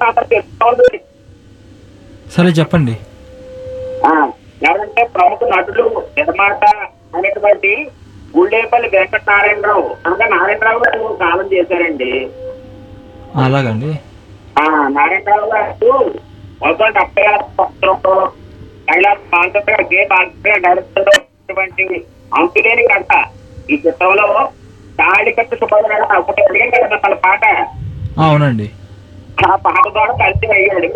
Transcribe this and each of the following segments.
అతను తెలుసుకోవాలి సరే చెప్పండి ఆ, ఎవరంటే ప్రముఖ నటులు నిర్మాత అనేటువంటి గుళ్ళేపల్లి వెంకటనారాయణరావు అనగా నారాయణరావు గారు కాలం చేశారండి అలాగండి ఆ నారాయణరావు గారు మొత్తం డెబ్బై ఆరు సంవత్సరంలో మహిళా బాలకృష్ణ గే బాలకృష్ణ డైరెక్టర్ ఉన్నటువంటి అంతులేని కథ ఈ చిత్రంలో తాళికట్టు సుభద్ర ఒకటి అడిగాను కదా తన పాట ఆ, అవునండి ఆ పాట ద్వారా కలిసి అయ్యాడు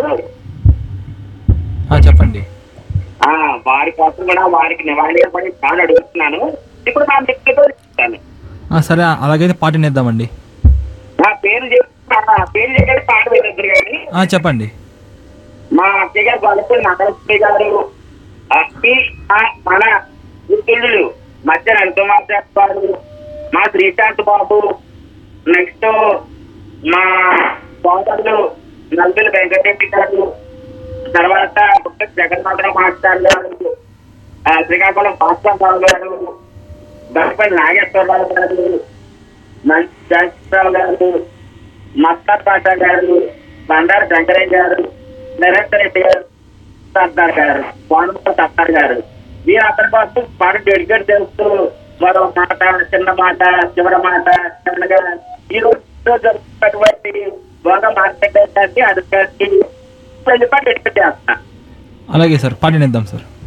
ఆ, చెప్పండి ఆ వారి కోసం కూడా వారికి నివాళి పడి చాలా అడుగుతున్నాను ఇప్పుడు నా మిత్రులతో చెప్తాను ఆ, సరే అలాగైతే పాట వినేద్దామండి నా పేరు చెప్తున్నా నా పేరు చెప్పి పాట వేద్దరు కానీ ఆ, చెప్పండి మా అక్కయ్య గారు గొల్లపల్లి నగరశ్రీ గారు అప్పి మన మిత్రులు మధ్య నరసింహాచార్య గారు మా శ్రీకాంత్ బాబు నెక్స్ట్ మా సోదరులు నల్బిల్ వెంకటరెడ్డి గారు తర్వాత పుట్ట జగన్నాథరావు మాస్టర్ గారు ఆ, శ్రీకాకుళం భాస్కర్ రావు గారు దర్పల్లి నాగేశ్వరరావు గారు మంచి గారు మస్తార్ పాషా గారు బండారు శంకరయ్య గారు నరేందర్ రెడ్డి గారు సర్దార్ గారు కోనమూల సర్దార్ గారు వీరు అతని కోసం పాట డెడికేట్ చేస్తూ మరో మాట చిన్న మాట చివరి మాట చిన్నగా ఈ రోజు జరుగుతున్నటువంటి బాగా మార్కెట్ అది పెళ్లి పాట డెడికేట్ చేస్తా అలాగే సార్ పాట వినేద్దాం సార్